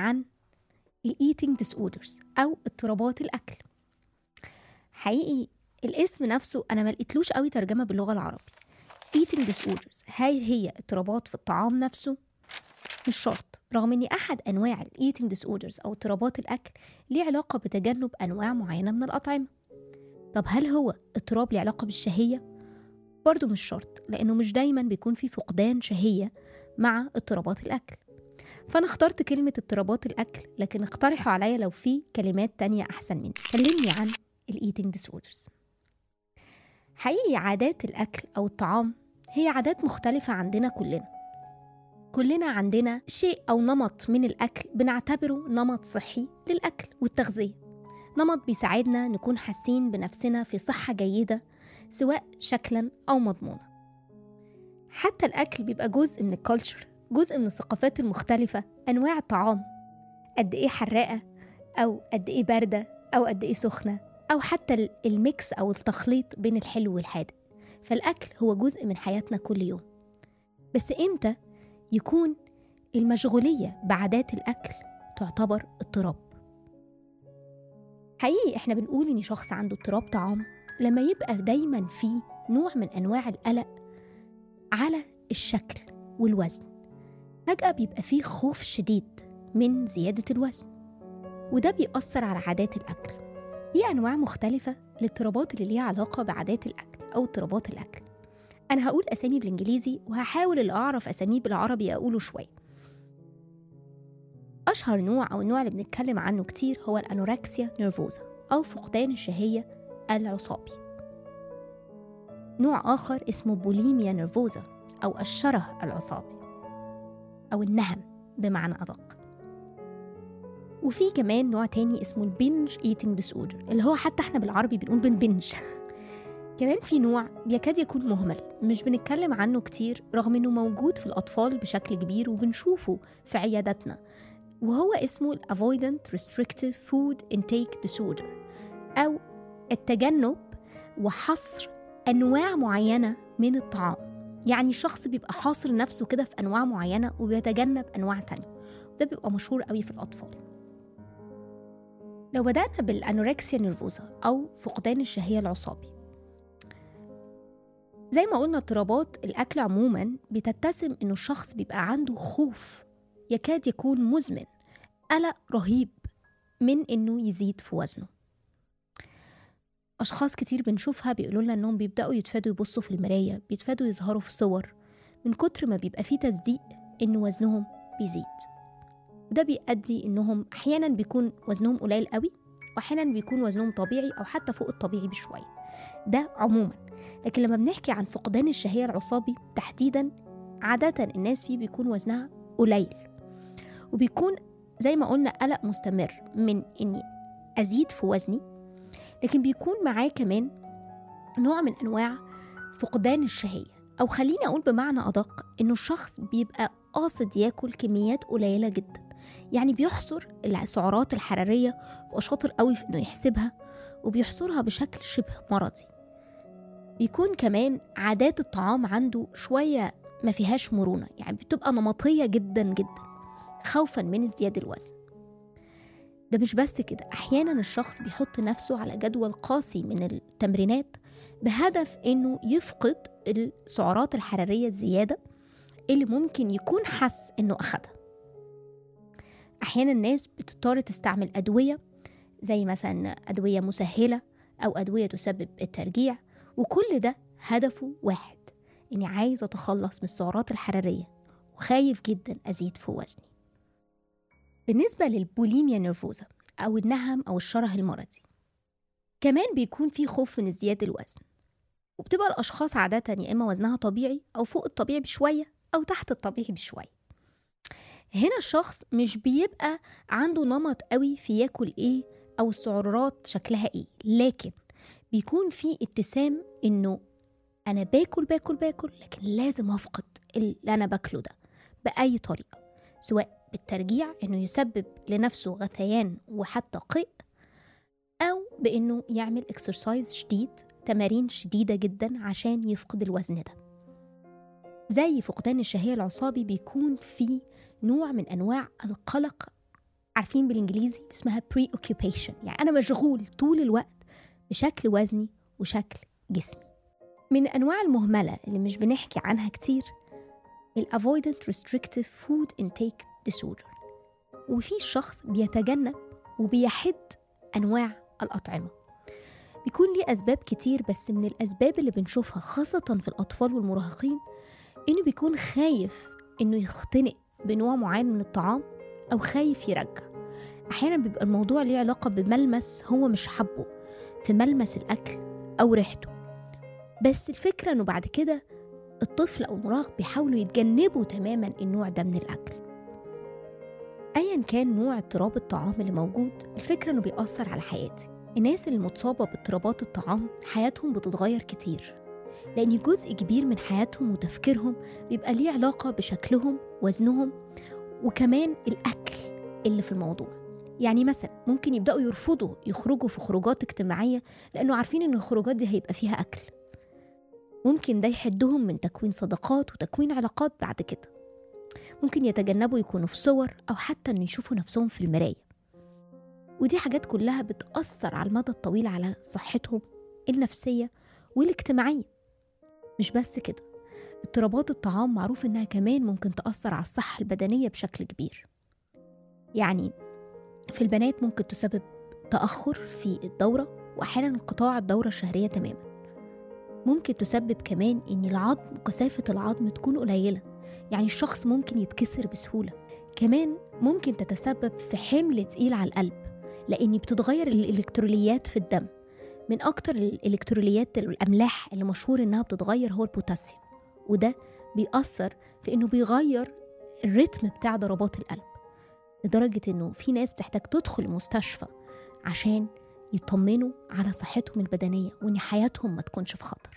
عن الايتنج ديس اوردرز او اضطرابات الاكل حقيقي الاسم نفسه انا ما لقيتلوش قوي ترجمه باللغه العربي eating disorders هل هي اضطرابات في الطعام نفسه مش شرط رغم ان احد انواع ال eating disorders او اضطرابات الاكل ليه علاقه بتجنب انواع معينه من الاطعمه طب هل هو اضطراب ليه علاقه بالشهيه برضه مش شرط لانه مش دايما بيكون في فقدان شهيه مع اضطرابات الاكل فانا اخترت كلمه اضطرابات الاكل لكن اقترحوا عليا لو في كلمات تانية احسن مني كلمني عن الايتنج disorders حقيقي عادات الاكل او الطعام هي عادات مختلفه عندنا كلنا كلنا عندنا شيء او نمط من الاكل بنعتبره نمط صحي للاكل والتغذيه نمط بيساعدنا نكون حاسين بنفسنا في صحه جيده سواء شكلا او مضمونا حتى الاكل بيبقى جزء من الكالتشر جزء من الثقافات المختلفه انواع الطعام قد ايه حراقه او قد ايه بارده او قد ايه سخنه او حتى الميكس او التخليط بين الحلو والحادق فالاكل هو جزء من حياتنا كل يوم بس امتى يكون المشغوليه بعادات الاكل تعتبر اضطراب حقيقي احنا بنقول ان شخص عنده اضطراب طعام لما يبقى دايما في نوع من انواع القلق على الشكل والوزن فجاه بيبقى فيه خوف شديد من زياده الوزن وده بيأثر على عادات الاكل في انواع مختلفه للاضطرابات اللي ليها علاقه بعادات الاكل او اضطرابات الاكل انا هقول اسامي بالانجليزي وهحاول اللي اعرف اساميه بالعربي اقوله شويه اشهر نوع او النوع اللي بنتكلم عنه كتير هو الانوركسيا نيرفوزا او فقدان الشهيه العصابي نوع اخر اسمه بوليميا نيرفوزا او الشره العصابي او النهم بمعنى ادق وفي كمان نوع تاني اسمه البنج ايتنج ديس اوردر اللي هو حتى احنا بالعربي بنقول بنبنج كمان في نوع بيكاد يكون مهمل مش بنتكلم عنه كتير رغم انه موجود في الاطفال بشكل كبير وبنشوفه في عياداتنا وهو اسمه ال Avoidant Restrictive Food Intake Disorder أو التجنب وحصر أنواع معينة من الطعام يعني الشخص بيبقى حاصر نفسه كده في أنواع معينة وبيتجنب أنواع تانية وده بيبقى مشهور قوي في الأطفال لو بدأنا بالأنوركسيا نيرفوزا أو فقدان الشهية العصابي زي ما قلنا اضطرابات الأكل عموما بتتسم إنه الشخص بيبقى عنده خوف يكاد يكون مزمن قلق رهيب من إنه يزيد في وزنه أشخاص كتير بنشوفها بيقولوا لنا إنهم بيبدأوا يتفادوا يبصوا في المراية بيتفادوا يظهروا في صور من كتر ما بيبقى فيه تصديق إن وزنهم بيزيد وده بيؤدي إنهم أحيانا بيكون وزنهم قليل قوي وأحيانا بيكون وزنهم طبيعي أو حتى فوق الطبيعي بشوية ده عموما لكن لما بنحكي عن فقدان الشهية العصابي تحديدا عادة الناس فيه بيكون وزنها قليل وبيكون زي ما قلنا قلق مستمر من اني ازيد في وزني لكن بيكون معاه كمان نوع من انواع فقدان الشهيه او خليني اقول بمعنى ادق انه الشخص بيبقى قاصد ياكل كميات قليله جدا يعني بيحصر السعرات الحراريه وشاطر قوي في انه يحسبها وبيحصرها بشكل شبه مرضي بيكون كمان عادات الطعام عنده شويه ما فيهاش مرونه يعني بتبقى نمطيه جدا جدا خوفا من ازدياد الوزن ده مش بس كده احيانا الشخص بيحط نفسه على جدول قاسي من التمرينات بهدف انه يفقد السعرات الحراريه الزياده اللي ممكن يكون حس انه اخدها احيانا الناس بتضطر تستعمل ادويه زي مثلا ادويه مسهله او ادويه تسبب الترجيع وكل ده هدفه واحد اني عايز اتخلص من السعرات الحراريه وخايف جدا ازيد في وزني بالنسبة للبوليميا نيرفوزا أو النهم أو الشره المرضي كمان بيكون في خوف من ازدياد الوزن وبتبقى الأشخاص عادة يا إما وزنها طبيعي أو فوق الطبيعي بشوية أو تحت الطبيعي بشوية هنا الشخص مش بيبقى عنده نمط قوي في ياكل ايه أو السعرات شكلها ايه لكن بيكون في اتسام إنه أنا باكل باكل باكل لكن لازم أفقد اللي أنا باكله ده بأي طريقة سواء بالترجيع انه يسبب لنفسه غثيان وحتى قيء او بانه يعمل اكسرسايز شديد تمارين شديدة جدا عشان يفقد الوزن ده زي فقدان الشهية العصابي بيكون في نوع من انواع القلق عارفين بالانجليزي اسمها preoccupation يعني انا مشغول طول الوقت بشكل وزني وشكل جسمي من انواع المهمله اللي مش بنحكي عنها كتير ال avoidant restrictive food intake disorder وفي شخص بيتجنب وبيحد انواع الاطعمه بيكون ليه اسباب كتير بس من الاسباب اللي بنشوفها خاصه في الاطفال والمراهقين انه بيكون خايف انه يختنق بنوع معين من الطعام او خايف يرجع احيانا بيبقى الموضوع ليه علاقه بملمس هو مش حبه في ملمس الاكل او ريحته بس الفكره انه بعد كده الطفل او المراهق بيحاولوا يتجنبوا تماما النوع ده من الاكل ايا كان نوع اضطراب الطعام اللي موجود الفكره انه بيأثر على حياتي الناس اللي متصابه باضطرابات الطعام حياتهم بتتغير كتير لأن جزء كبير من حياتهم وتفكيرهم بيبقى ليه علاقة بشكلهم وزنهم وكمان الأكل اللي في الموضوع يعني مثلا ممكن يبدأوا يرفضوا يخرجوا في خروجات اجتماعية لأنه عارفين إن الخروجات دي هيبقى فيها أكل ممكن ده يحدهم من تكوين صداقات وتكوين علاقات بعد كده ممكن يتجنبوا يكونوا في صور أو حتى إن يشوفوا نفسهم في المراية ودي حاجات كلها بتأثر على المدى الطويل على صحتهم النفسية والاجتماعية مش بس كده اضطرابات الطعام معروف إنها كمان ممكن تأثر على الصحة البدنية بشكل كبير يعني في البنات ممكن تسبب تأخر في الدورة وأحيانا انقطاع الدورة الشهرية تماما ممكن تسبب كمان إن العظم وكثافة العظم تكون قليلة يعني الشخص ممكن يتكسر بسهولة كمان ممكن تتسبب في حمل تقيل على القلب لأن بتتغير الإلكتروليات في الدم من أكتر الإلكتروليات الأملاح اللي مشهور إنها بتتغير هو البوتاسيوم وده بيأثر في إنه بيغير الريتم بتاع ضربات القلب لدرجة إنه في ناس بتحتاج تدخل المستشفى عشان يطمنوا على صحتهم البدنية وإن حياتهم ما تكونش في خطر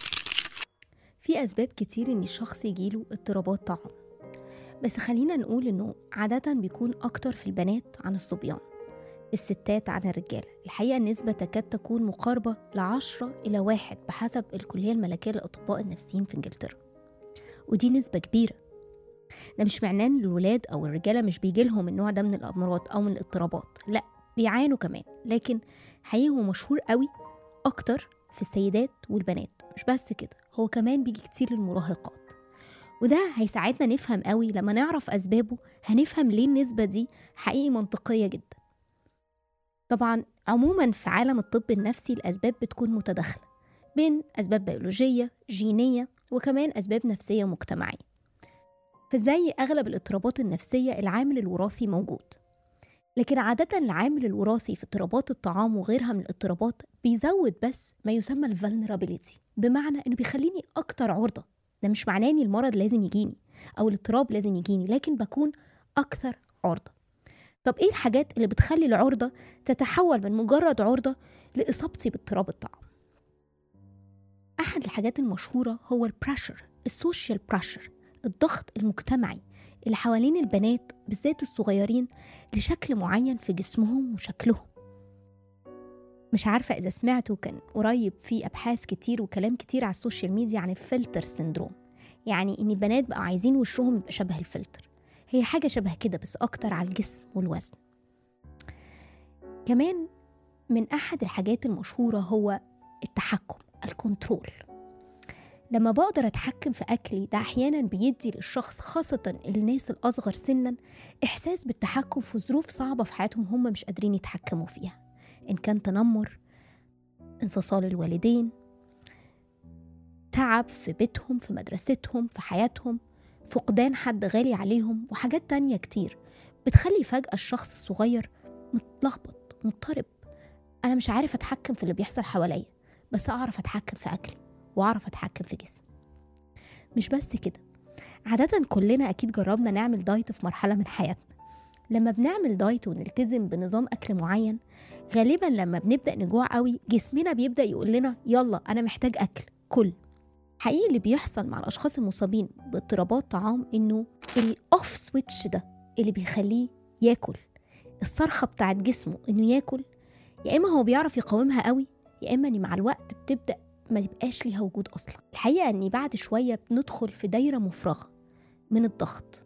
في أسباب كتير إن الشخص يجيله اضطرابات طعام بس خلينا نقول إنه عادة بيكون أكتر في البنات عن الصبيان الستات عن الرجالة الحقيقة النسبة تكاد تكون مقاربة لعشرة إلى واحد بحسب الكلية الملكية للأطباء النفسيين في إنجلترا ودي نسبة كبيرة ده مش معناه إن الولاد أو الرجالة مش بيجيلهم النوع ده من الأمراض أو من الاضطرابات لا بيعانوا كمان لكن حقيقي هو مشهور قوي أكتر في السيدات والبنات مش بس كده هو كمان بيجي كتير للمراهقات وده هيساعدنا نفهم قوي لما نعرف أسبابه هنفهم ليه النسبة دي حقيقي منطقية جدا طبعا عموما في عالم الطب النفسي الأسباب بتكون متداخلة بين أسباب بيولوجية جينية وكمان أسباب نفسية مجتمعية فزي أغلب الاضطرابات النفسية العامل الوراثي موجود لكن عادة العامل الوراثي في اضطرابات الطعام وغيرها من الاضطرابات بيزود بس ما يسمى الفولنرابيليتي بمعنى انه بيخليني اكتر عرضة ده مش معناه ان المرض لازم يجيني او الاضطراب لازم يجيني لكن بكون اكثر عرضة طب ايه الحاجات اللي بتخلي العرضة تتحول من مجرد عرضة لإصابتي باضطراب الطعام أحد الحاجات المشهورة هو البريشر السوشيال بريشر الضغط المجتمعي اللي حوالين البنات بالذات الصغيرين لشكل معين في جسمهم وشكلهم مش عارفة إذا سمعتوا كان قريب في أبحاث كتير وكلام كتير على السوشيال ميديا عن الفلتر سيندروم يعني إن البنات بقوا عايزين وشهم يبقى شبه الفلتر هي حاجة شبه كده بس أكتر على الجسم والوزن كمان من أحد الحاجات المشهورة هو التحكم الكنترول لما بقدر أتحكم في أكلي ده أحيانا بيدي للشخص خاصة الناس الأصغر سنا إحساس بالتحكم في ظروف صعبة في حياتهم هم مش قادرين يتحكموا فيها إن كان تنمر انفصال الوالدين تعب في بيتهم في مدرستهم في حياتهم فقدان حد غالي عليهم وحاجات تانية كتير بتخلي فجأة الشخص الصغير متلخبط مضطرب أنا مش عارف أتحكم في اللي بيحصل حواليا بس أعرف أتحكم في أكلي وأعرف أتحكم في جسمي مش بس كده عادة كلنا أكيد جربنا نعمل دايت في مرحلة من حياتنا لما بنعمل دايت ونلتزم بنظام أكل معين غالبا لما بنبدأ نجوع قوي جسمنا بيبدأ يقول لنا يلا أنا محتاج أكل كل حقيقي اللي بيحصل مع الأشخاص المصابين باضطرابات طعام إنه الأوف سويتش ده اللي بيخليه ياكل الصرخة بتاعت جسمه إنه ياكل يا إما هو بيعرف يقاومها قوي يا إما إن مع الوقت بتبدأ ما يبقاش ليها وجود أصلا الحقيقة إن بعد شوية بندخل في دايرة مفرغة من الضغط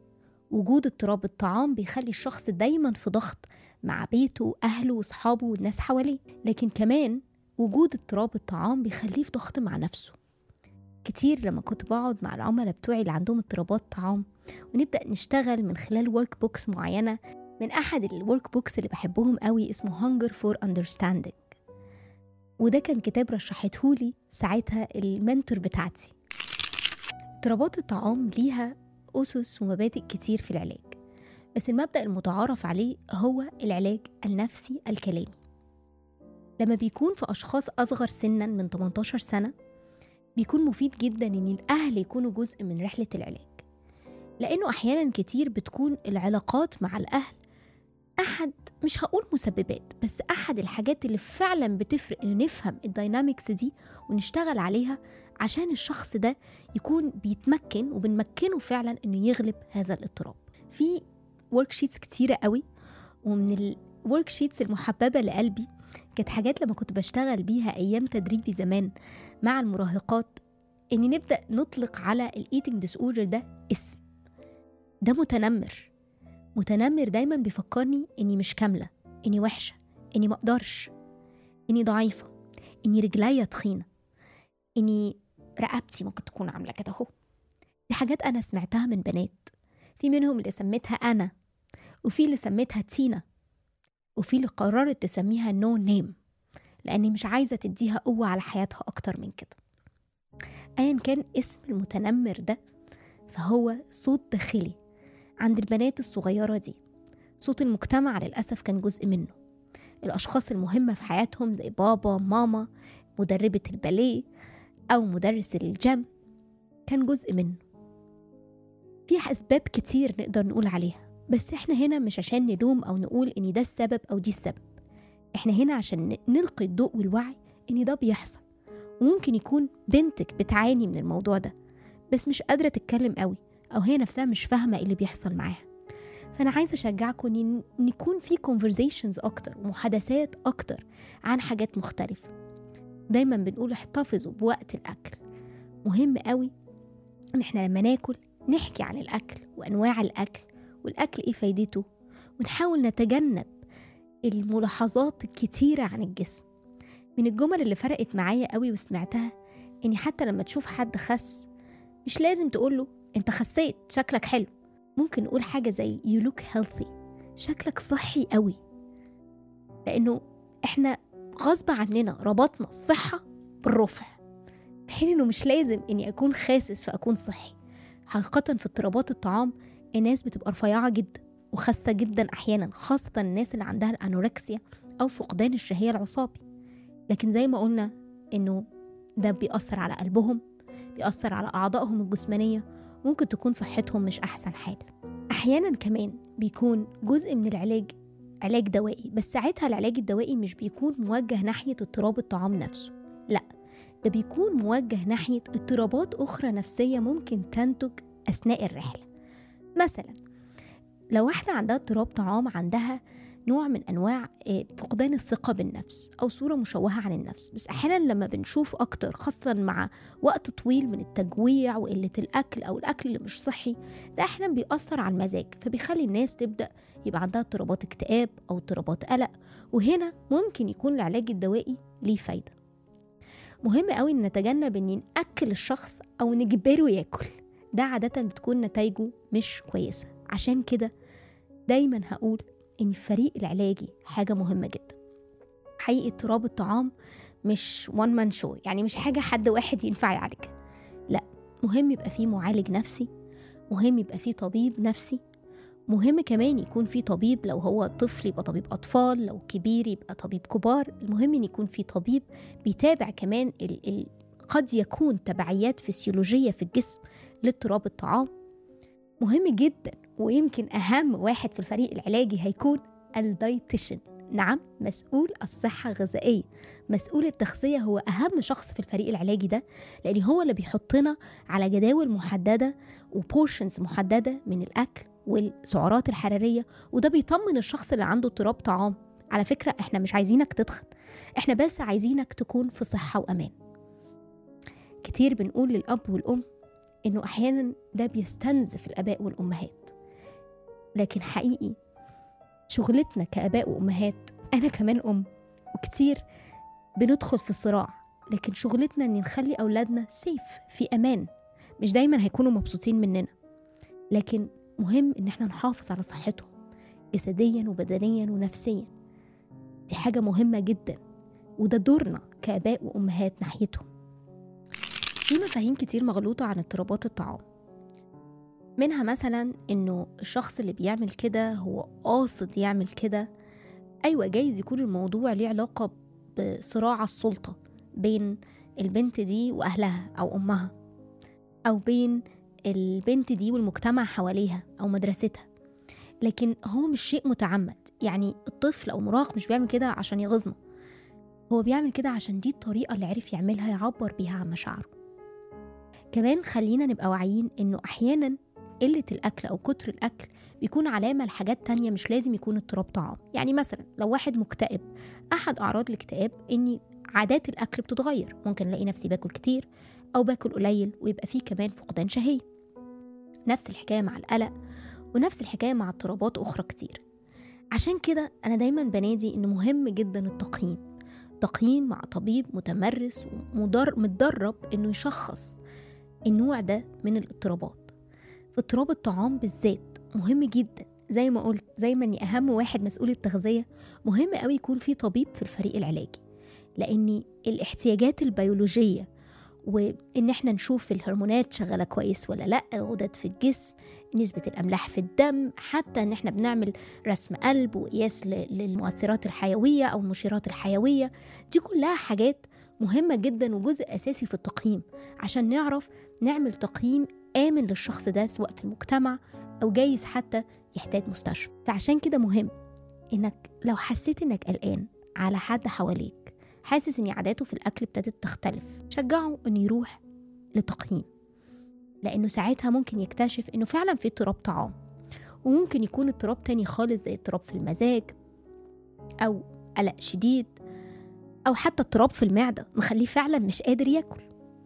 وجود اضطراب الطعام بيخلي الشخص دايما في ضغط مع بيته وأهله وصحابه والناس حواليه لكن كمان وجود اضطراب الطعام بيخليه في ضغط مع نفسه كتير لما كنت بقعد مع العملاء بتوعي اللي عندهم اضطرابات طعام ونبدأ نشتغل من خلال ورك بوكس معينة من أحد الورك بوكس اللي بحبهم قوي اسمه Hunger for Understanding وده كان كتاب رشحتهولي ساعتها المنتور بتاعتي اضطرابات الطعام ليها أسس ومبادئ كتير في العلاج بس المبدأ المتعارف عليه هو العلاج النفسي الكلامي لما بيكون في أشخاص أصغر سنا من 18 سنة بيكون مفيد جدا إن الأهل يكونوا جزء من رحلة العلاج لأنه أحيانا كتير بتكون العلاقات مع الأهل أحد مش هقول مسببات بس أحد الحاجات اللي فعلا بتفرق إنه نفهم الداينامكس دي ونشتغل عليها عشان الشخص ده يكون بيتمكن وبنمكنه فعلا إنه يغلب هذا الاضطراب في ورك شيتس كتيرة قوي ومن الورك شيتس المحببة لقلبي كانت حاجات لما كنت بشتغل بيها أيام تدريبي زمان مع المراهقات إني نبدأ نطلق على الإيتنج ديس أوردر ده اسم ده متنمر متنمر دايما بيفكرني إني مش كاملة إني وحشة إني مقدرش إني ضعيفة إني رجليا تخينة إني رقبتي ممكن تكون عاملة كده أهو دي حاجات أنا سمعتها من بنات في منهم اللي سميتها أنا وفي اللي سميتها تينا وفي اللي قررت تسميها نو no نيم لأني مش عايزة تديها قوة على حياتها أكتر من كده أيا كان اسم المتنمر ده فهو صوت داخلي عند البنات الصغيرة دي صوت المجتمع للأسف كان جزء منه الأشخاص المهمة في حياتهم زي بابا ماما مدربة الباليه أو مدرس الجيم كان جزء منه في أسباب كتير نقدر نقول عليها بس احنا هنا مش عشان نلوم أو نقول إن ده السبب أو دي السبب احنا هنا عشان نلقي الضوء والوعي إن ده بيحصل وممكن يكون بنتك بتعاني من الموضوع ده بس مش قادرة تتكلم قوي أو هي نفسها مش فاهمة اللي بيحصل معاها فأنا عايزة أشجعكم إن يكون في conversations أكتر ومحادثات أكتر عن حاجات مختلفة دايما بنقول احتفظوا بوقت الأكل مهم قوي إن إحنا لما ناكل نحكي عن الأكل وأنواع الأكل والأكل إيه فايدته ونحاول نتجنب الملاحظات الكتيرة عن الجسم من الجمل اللي فرقت معايا قوي وسمعتها إني حتى لما تشوف حد خس مش لازم تقوله أنت خسيت شكلك حلو ممكن نقول حاجة زي you look healthy شكلك صحي قوي لأنه إحنا غصب عننا ربطنا الصحة بالرفع في حين إنه مش لازم إني أكون خاسس فأكون صحي حقيقة في اضطرابات الطعام الناس بتبقى رفيعة جدا وخاسة جدا أحيانا خاصة الناس اللي عندها الأنوركسيا أو فقدان الشهية العصابي لكن زي ما قلنا إنه ده بيأثر على قلبهم بيأثر على أعضائهم الجسمانية ممكن تكون صحتهم مش أحسن حال أحيانا كمان بيكون جزء من العلاج علاج دوائي بس ساعتها العلاج الدوائي مش بيكون موجه ناحية اضطراب الطعام نفسه لا ده بيكون موجه ناحية اضطرابات أخرى نفسية ممكن تنتج أثناء الرحلة مثلا لو واحدة عندها اضطراب طعام عندها نوع من انواع فقدان الثقه بالنفس او صوره مشوهه عن النفس بس احيانا لما بنشوف اكتر خاصه مع وقت طويل من التجويع وقله الاكل او الاكل اللي مش صحي ده احيانا بيأثر على المزاج فبيخلي الناس تبدا يبقى عندها اضطرابات اكتئاب او اضطرابات قلق وهنا ممكن يكون العلاج الدوائي ليه فايده مهم قوي ان نتجنب ان ناكل الشخص او نجبره ياكل ده عاده بتكون نتائجه مش كويسه عشان كده دايما هقول ان الفريق العلاجي حاجه مهمه جدا حقيقي اضطراب الطعام مش وان مان شو يعني مش حاجه حد واحد ينفع يعالجها لا مهم يبقى فيه معالج نفسي مهم يبقى فيه طبيب نفسي مهم كمان يكون في طبيب لو هو طفل يبقى طبيب أطفال لو كبير يبقى طبيب كبار المهم إن يكون في طبيب بيتابع كمان ال ال قد يكون تبعيات فسيولوجية في الجسم لاضطراب الطعام مهم جدا ويمكن أهم واحد في الفريق العلاجي هيكون الدايتيشن نعم مسؤول الصحة الغذائية مسؤول التغذية هو أهم شخص في الفريق العلاجي ده لأن هو اللي بيحطنا على جداول محددة وبورشنز محددة من الأكل والسعرات الحرارية وده بيطمن الشخص اللي عنده اضطراب طعام على فكرة احنا مش عايزينك تتخن احنا بس عايزينك تكون في صحة وأمان كتير بنقول للأب والأم إنه أحيانا ده بيستنزف الآباء والأمهات لكن حقيقي شغلتنا كآباء وأمهات أنا كمان أم وكتير بندخل في صراع لكن شغلتنا إن نخلي أولادنا سيف في أمان مش دايما هيكونوا مبسوطين مننا لكن مهم إن احنا نحافظ على صحتهم جسديا وبدنيا ونفسيا دي حاجة مهمة جدا وده دورنا كآباء وأمهات ناحيتهم في مفاهيم كتير مغلوطة عن اضطرابات الطعام منها مثلا إنه الشخص اللي بيعمل كده هو قاصد يعمل كده أيوة جايز يكون الموضوع ليه علاقة بصراع السلطة بين البنت دي وأهلها أو أمها أو بين البنت دي والمجتمع حواليها أو مدرستها لكن هو مش شيء متعمد يعني الطفل أو المراهق مش بيعمل كده عشان يغيظنا هو بيعمل كده عشان دي الطريقة اللي عرف يعملها يعبر بيها عن مشاعره كمان خلينا نبقى واعيين إنه أحيانا قلة الأكل أو كتر الأكل بيكون علامة لحاجات تانية مش لازم يكون اضطراب طعام يعني مثلا لو واحد مكتئب أحد أعراض الاكتئاب إني عادات الأكل بتتغير ممكن ألاقي نفسي باكل كتير أو باكل قليل ويبقى فيه كمان فقدان شهية نفس الحكاية مع القلق ونفس الحكاية مع اضطرابات أخرى كتير عشان كده أنا دايما بنادي إنه مهم جدا التقييم تقييم مع طبيب متمرس ومتدرب إنه يشخص النوع ده من الاضطرابات في اضطراب الطعام بالذات مهم جدا زي ما قلت زي ما اني اهم واحد مسؤول التغذيه مهم قوي يكون في طبيب في الفريق العلاجي لان الاحتياجات البيولوجيه وان احنا نشوف الهرمونات شغاله كويس ولا لا الغدد في الجسم نسبه الاملاح في الدم حتى ان احنا بنعمل رسم قلب وقياس للمؤثرات الحيويه او المشيرات الحيويه دي كلها حاجات مهمه جدا وجزء اساسي في التقييم عشان نعرف نعمل تقييم آمن للشخص ده سواء في المجتمع أو جايز حتى يحتاج مستشفى فعشان كده مهم إنك لو حسيت إنك قلقان على حد حواليك حاسس إن عاداته في الأكل ابتدت تختلف شجعه إنه يروح لتقييم لأنه ساعتها ممكن يكتشف إنه فعلا في اضطراب طعام وممكن يكون اضطراب تاني خالص زي اضطراب في المزاج أو قلق شديد أو حتى اضطراب في المعدة مخليه فعلا مش قادر ياكل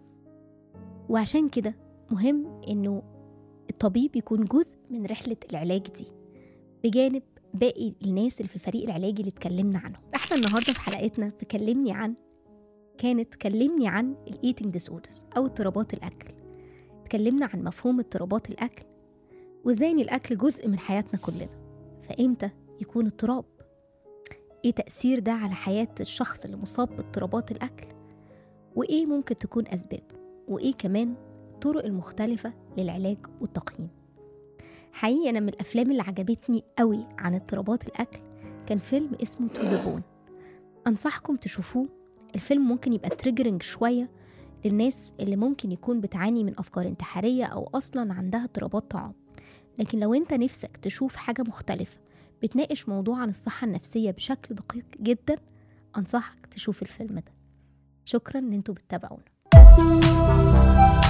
وعشان كده مهم إنه الطبيب يكون جزء من رحلة العلاج دي بجانب باقي الناس اللي في الفريق العلاجي اللي اتكلمنا عنهم احنا النهارده في حلقتنا تكلمني عن كانت كلمني عن الايتنج ديس اوردرز او اضطرابات الاكل اتكلمنا عن مفهوم اضطرابات الاكل وازاي ان الاكل جزء من حياتنا كلنا فامتى يكون اضطراب ايه تاثير ده على حياه الشخص اللي مصاب باضطرابات الاكل وايه ممكن تكون اسبابه وايه كمان الطرق المختلفة للعلاج والتقييم حقيقي أنا من الأفلام اللي عجبتني قوي عن اضطرابات الأكل كان فيلم اسمه تو ذا بون أنصحكم تشوفوه الفيلم ممكن يبقى تريجرنج شوية للناس اللي ممكن يكون بتعاني من أفكار انتحارية أو أصلا عندها اضطرابات طعام لكن لو أنت نفسك تشوف حاجة مختلفة بتناقش موضوع عن الصحة النفسية بشكل دقيق جدا أنصحك تشوف الفيلم ده شكرا إن انتوا بتتابعونا